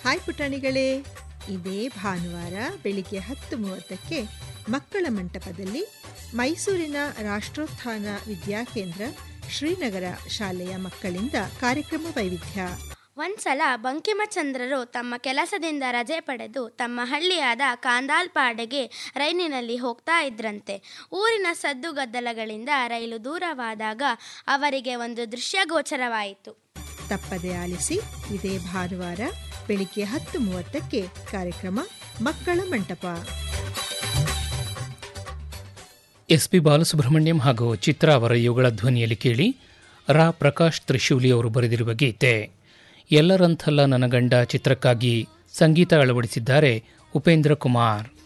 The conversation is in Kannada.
ಹಾಯ್ ಪುಟಾಣಿಗಳೇ ಇದೇ ಭಾನುವಾರ ಬೆಳಿಗ್ಗೆ ಹತ್ತು ಮೂವತ್ತಕ್ಕೆ ಮಕ್ಕಳ ಮಂಟಪದಲ್ಲಿ ಮೈಸೂರಿನ ರಾಷ್ಟ್ರೋತ್ಥಾನ ವಿದ್ಯಾಕೇಂದ್ರ ಶ್ರೀನಗರ ಶಾಲೆಯ ಮಕ್ಕಳಿಂದ ಕಾರ್ಯಕ್ರಮ ವೈವಿಧ್ಯ ಒಂದ್ಸಲ ಬಂಕಿಮಚಂದ್ರರು ತಮ್ಮ ಕೆಲಸದಿಂದ ರಜೆ ಪಡೆದು ತಮ್ಮ ಹಳ್ಳಿಯಾದ ಕಾಂದಾಲ್ಪಾಡೆಗೆ ರೈಲಿನಲ್ಲಿ ಹೋಗ್ತಾ ಇದ್ರಂತೆ ಊರಿನ ಸದ್ದುಗದ್ದಲಗಳಿಂದ ರೈಲು ದೂರವಾದಾಗ ಅವರಿಗೆ ಒಂದು ದೃಶ್ಯ ಗೋಚರವಾಯಿತು ತಪ್ಪದೆ ಆಲಿಸಿ ಇದೇ ಭಾನುವಾರ ಬೆಳಿಗ್ಗೆ ಹತ್ತು ಮೂವತ್ತಕ್ಕೆ ಕಾರ್ಯಕ್ರಮ ಮಕ್ಕಳ ಮಂಟಪ ಎಸ್ ಪಿ ಬಾಲಸುಬ್ರಹ್ಮಣ್ಯಂ ಹಾಗೂ ಚಿತ್ರ ಅವರ ಇವುಗಳ ಧ್ವನಿಯಲ್ಲಿ ಕೇಳಿ ರಾ ಪ್ರಕಾಶ್ ತ್ರಿಶೂಲಿ ಅವರು ಬರೆದಿರುವ ಗೀತೆ ಎಲ್ಲರಂಥಲ್ಲ ನನ್ನ ಗಂಡ ಚಿತ್ರಕ್ಕಾಗಿ ಸಂಗೀತ ಅಳವಡಿಸಿದ್ದಾರೆ ಉಪೇಂದ್ರ ಕುಮಾರ್